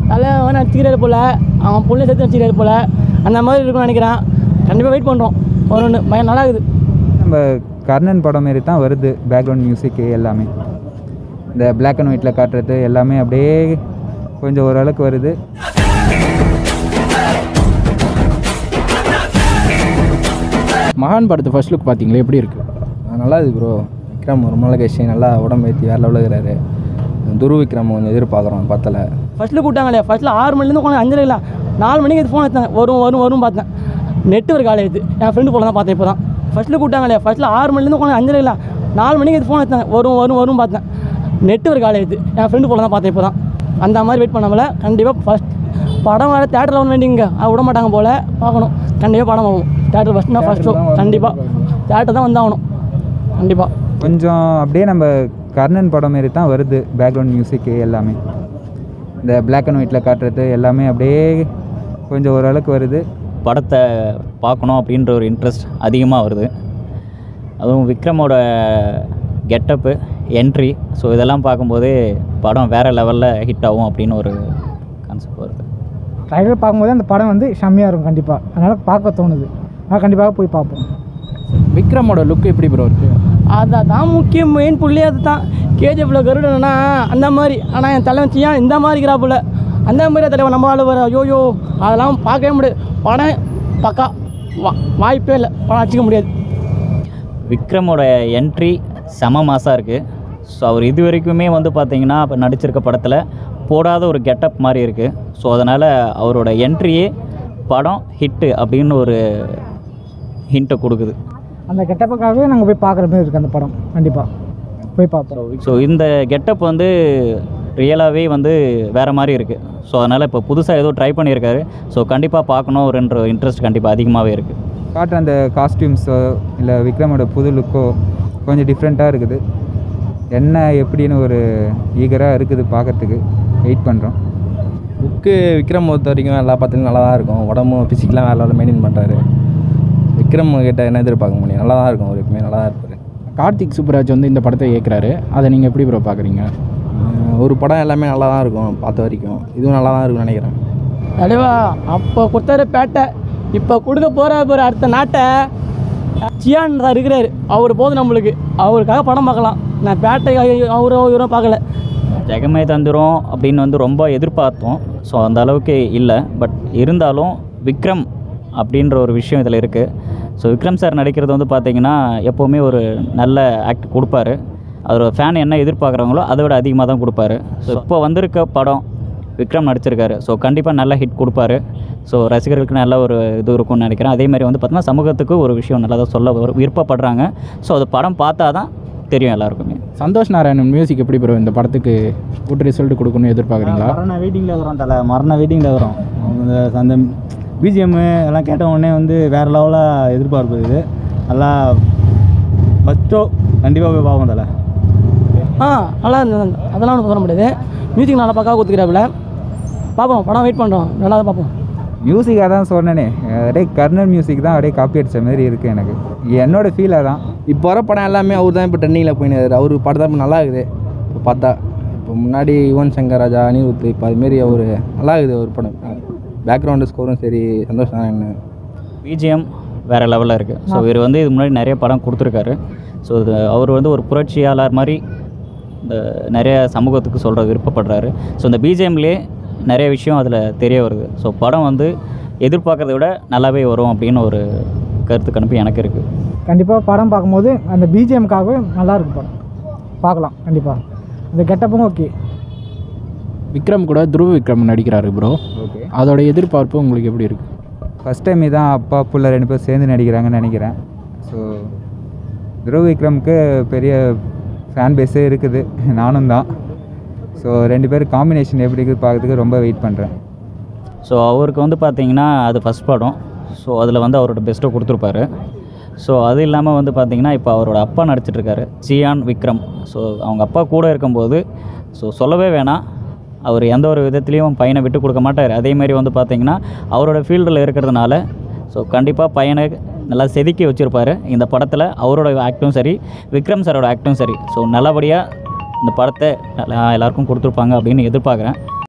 தலை வந்து நடிச்சுக்கிறாரு போல் அவன் பொண்ணு சேர்த்து நடிச்சுக்கிறாரு போல் அந்த மாதிரி இருக்கும்னு நினைக்கிறேன் கண்டிப்பாக வெயிட் பண்ணுறோம் ஒரு ஒன்று பயம் நல்லா இருக்குது நம்ம கர்ணன் படம் மாரி தான் வருது பேக்ரவுண்ட் மியூசிக்கு எல்லாமே இந்த Black அண்ட் ஒயிட்டில் காட்டுறது எல்லாமே அப்படியே கொஞ்சம் ஓரளவுக்கு வருது மகான் படத்து ஃபர்ஸ்ட் லுக் பார்த்தீங்களா எப்படி இருக்குது நல்லா இருக்கு ப்ரோ விக்ரம் ரொம்ப நாள் கழிச்சு நல்லா உடம்பு ஏற்றி வேறு லெவலில் இருக்கிறாரு துரு விக்ரம் கொஞ்சம் எதிர்பார்க்குறோம் பத்தலை ஃபஸ்ட்டில் கூட்டாங்களே ஃபஸ்ட்டில் ஆறு மணிலேருந்து உட்காந்து அஞ்சரை இல்லை நாலு மணிக்கு இது ஃபோன் எடுத்தாங்க வரும் வரும் வரும் பார்த்தேன் நெட் ஒரு காலை எடுத்து என் ஃப்ரெண்டு போல தான் பார்த்தேன் இப்போ தான் ஃபஸ்ட்டில் கூட்டாங்களே ஃபஸ்ட்டில் ஆறு மணிலேருந்து உட்காந்து அஞ்சரை இல்லை நாலு மணிக்கு இது ஃபோன் எடுத்தாங்க வரும் வரும் வரும் பார்த்தேன் நெட் ஒரு காலை எடுத்து என் ஃப்ரெண்டு போல தான் பார்த்தேன் இப்போ தான் அந்த மாதிரி வெயிட் பண்ணாமல கண்டிப்பாக ஃபஸ்ட் படம் வர தேட்டரில் வந்து வேண்டிங்க அது விட மாட்டாங்க போல் பார்க்கணும் கண்டிப்பாக படம் ஆகும் தேட்டர் ஃபஸ்ட்னா ஃபஸ்ட் ஷோ கண்டிப்பாக தேட்டர் தான் வந்தாகணும் கண்டிப்பாக கொஞ்சம் அப்படியே நம்ம கர்ணன் படம் மாரி தான் வருது பேக்ரவுண்ட் மியூசிக்கு எல்லாமே இந்த Black அண்ட் ஒயிட்டில் காட்டுறது எல்லாமே அப்படியே கொஞ்சம் ஓரளவுக்கு வருது படத்தை பார்க்கணும் அப்படின்ற ஒரு இன்ட்ரெஸ்ட் அதிகமாக வருது அதுவும் விக்ரமோட கெட்டப்பு என்ட்ரி ஸோ இதெல்லாம் பார்க்கும்போது படம் வேறு லெவலில் ஹிட் ஆகும் அப்படின்னு ஒரு கான்செப்ட் வருது ட்ரைலர் பார்க்கும்போது அந்த படம் வந்து செம்மையாக இருக்கும் கண்டிப்பாக அதனால் பார்க்க தோணுது அதனால் கண்டிப்பாக போய் பார்ப்போம் விக்ரமோட லுக் எப்படி ப்ரோ இருக்குது அதான் தான் முக்கியம் மெயின் புள்ளி அது தான் கேஜிஎஃப்ல கருடனா அந்த மாதிரி ஆனால் என் தலைவன் சியான் இந்த மாதிரி இருக்கிறாப்புல அந்த மாதிரி தலைவன் நம்ம ஆளு வர ஐயோயோ அதெல்லாம் பார்க்கவே முடியாது படம் பக்கா வா வாய்ப்பே இல்லை படம் அடிச்சிக்க முடியாது விக்ரமோட என்ட்ரி செம மாசாக இருக்குது ஸோ அவர் இது வரைக்குமே வந்து பார்த்தீங்கன்னா இப்போ நடிச்சிருக்க படத்தில் போடாத ஒரு கெட்டப் மாதிரி இருக்குது ஸோ அதனால் அவரோட என்ட்ரியே படம் ஹிட்டு அப்படின்னு ஒரு ஹிண்ட்டை கொடுக்குது அந்த கெட்டப்புக்காகவே நாங்கள் போய் பார்க்குற மாதிரி இருக்குது அந்த படம் கண்டிப்பாக போய் பார்ப்போம் ஸோ இந்த கெட்டப் வந்து ரியலாகவே வந்து வேறு மாதிரி இருக்குது ஸோ அதனால் இப்போ புதுசாக ஏதோ ட்ரை பண்ணியிருக்காரு ஸோ கண்டிப்பாக பார்க்கணும் ரெண்டு இன்ட்ரெஸ்ட் கண்டிப்பாக அதிகமாகவே இருக்குது காட்டுற அந்த காஸ்டியூம்ஸோ இல்லை விக்ரமோட புது லுக்கோ கொஞ்சம் டிஃப்ரெண்ட்டாக இருக்குது என்ன எப்படின்னு ஒரு ஈகராக இருக்குது பார்க்கறதுக்கு வெயிட் பண்ணுறோம் புக்கு விக்ரம் பொறுத்த வரைக்கும் எல்லா பார்த்துலையும் நல்லா தான் இருக்கும் உடம்பும் ஃபிசிக்கெலாம் வேறு லெவலில் மெயின்டைன் பண்ணுறாரு விக்ரம் கிட்ட என்ன எதிர்பார்க்க முடியும் நல்லா தான் இருக்கும் அவர் எப்பவுமே நல்லா தான் இருப்பார் கார்த்திக் சுப்புராஜ் வந்து இந்த படத்தை இயக்குறாரு அதை நீங்கள் எப்படி ப்ரோ பார்க்குறீங்க ஒரு படம் எல்லாமே நல்லா தான் இருக்கும் பார்த்த வரைக்கும் இதுவும் நல்லா தான் இருக்கும்னு நினைக்கிறேன் தலைவா அப்போ கொடுத்தாரு பேட்டை இப்போ கொடுக்க போகிற போகிற அடுத்த நாட்டை சியான் தான் இருக்கிறாரு அவர் போதும் நம்மளுக்கு அவருக்காக படம் பார்க்கலாம் நான் பேட்டை அவரும் இவரும் பார்க்கல ஜெகமே தந்திரம் அப்படின்னு வந்து ரொம்ப எதிர்பார்த்தோம் ஸோ அந்த அளவுக்கு இல்லை பட் இருந்தாலும் விக்ரம் அப்படின்ற ஒரு விஷயம் இதில் இருக்குது ஸோ விக்ரம் சார் நடிக்கிறது வந்து பார்த்தீங்கன்னா எப்போவுமே ஒரு நல்ல ஆக்ட் கொடுப்பாரு அதோட ஃபேன் என்ன எதிர்பார்க்குறாங்களோ அதை விட அதிகமாக தான் கொடுப்பாரு ஸோ இப்போ வந்திருக்க படம் விக்ரம் நடிச்சிருக்காரு ஸோ கண்டிப்பாக நல்ல ஹிட் கொடுப்பாரு ஸோ ரசிகர்களுக்கு நல்ல ஒரு இது இருக்கும்னு நினைக்கிறேன் அதே மாதிரி வந்து பார்த்தீங்கன்னா சமூகத்துக்கு ஒரு விஷயம் நல்லா தான் சொல்ல வரு- விருப்பப்படுறாங்க ஸோ அது படம் பார்த்தா தான் தெரியும் எல்லாருக்குமே சந்தோஷ் நாராயணன் மியூசிக் எப்படி ப்ரோ இந்த படத்துக்கு குட் ரிசல்ட் கொடுக்கணும்னு எதிர்பார்க்குறீங்களா மரண வெயிட்டிங்கில் வரும் தலை மரண வெயிட்டிங்கில் வரும் அவங்க அந்த பிஜிஎம்மு எல்லாம் கேட்ட உடனே வந்து வேறு லெவலாக எதிர்பார்ப்பு இது நல்லா ஃபஸ்ட்டோ கண்டிப்பாக போய் பார்ப்போம் தலை ஆ நல்லா இருந்தது. அதெல்லாம் ஒன்றும் சொல்ல முடியாது மியூசிக் நல்லா பக்காவாக கொடுத்துக்கிறாப்புல பார்ப்போம் படம் வெயிட் பண்ணுறோம் நல்லா தான் பார்ப்போம் மியூசிக்காக தான் சொன்னேனே அப்படியே கர்ணன் மியூசிக் தான் அப்படியே காப்பி அடித்த மாதிரி இருக்குது எனக்கு என்னோட ஃபீலாக தான் இப்போ வர படம் எல்லாமே அவர் தான் இப்போ ட்ரெண்டிங்கில் போயினார் அவர் படம் தான் இப்போ நல்லா இருக்குது இப்போ பார்த்தா இப்போ முன்னாடி யுவன் சங்கர் ராஜா அனிருத் இப்போ அதுமாரி அவர் நல்லா இருக்குது அவர் படம் பேக்ரவுண்டு ஸ்கோரும் சரி சந்தோஷ் நாராயணன் பிஜிஎம் வேறு லெவலில் இருக்குது ஸோ இவர் வந்து இது முன்னாடி நிறைய படம் கொடுத்துருக்காரு ஸோ இது அவர் வந்து ஒரு புரட்சியாளர் மாதிரி இந்த நிறைய சமூகத்துக்கு சொல்கிற விருப்பப்படுறாரு ஸோ இந்த பிஜிஎம்லேயே நிறைய விஷயம் அதில் தெரிய வருது ஸோ படம் வந்து எதிர்பார்க்கறத விட நல்லாவே வரும் அப்படின்னு ஒரு கருத்து கணிப்பு எனக்கு இருக்குது கண்டிப்பாக படம் பார்க்கும்போது அந்த பிஜிஎம்காகவே நல்லா இருக்கு படம் பார்க்கலாம் கண்டிப்பாக அந்த கெட்டப்பும் ஓகே விக்ரம் கூட துருவ விக்ரம் நடிக்கிறாரு ப்ரோ ஓகே அதோட எதிர்பார்ப்பு உங்களுக்கு எப்படி இருக்குது ஃபஸ்ட் டைம் இதான் அப்பா புள்ள ரெண்டு பேரும் சேர்ந்து நடிக்கிறாங்கன்னு நினைக்கிறேன் ஸோ துருவ விக்ரம்க்கு பெரிய ஃபேன் பேஸே இருக்குது நானும் தான் ஸோ ரெண்டு பேரும் காம்பினேஷன் எப்படி இருக்குது பார்க்கறதுக்கு ரொம்ப வெயிட் பண்ணுறேன் ஸோ அவருக்கு வந்து பார்த்தீங்கன்னா அது ஃபஸ்ட் படம் ஸோ அதில் வந்து அவரோட பெஸ்ட்டை கொடுத்துருப்பாரு ஸோ அது இல்லாமல் வந்து பார்த்தீங்கன்னா இப்போ அவரோட அப்பா நடிச்சிட்ருக்காரு சியான் விக்ரம் ஸோ அவங்க அப்பா கூட இருக்கும்போது ஸோ சொல்லவே வேணாம் அவர் எந்த ஒரு விதத்துலேயும் பையனை விட்டு கொடுக்க மாட்டார் அதேமாரி வந்து பார்த்தீங்கன்னா அவரோட ஃபீல்டில் இருக்கிறதுனால ஸோ கண்டிப்பாக பையனை நல்லா செதுக்கி வச்சுருப்பாரு இந்த படத்தில் அவரோட ஆக்டும் சரி விக்ரம் சாரோட ஆக்டும் சரி ஸோ நல்லபடியாக இந்த படத்தை நல்லா எல்லாருக்கும் கொடுத்துருப்பாங்க அப்படின்னு எதிர்பார்க்குறேன்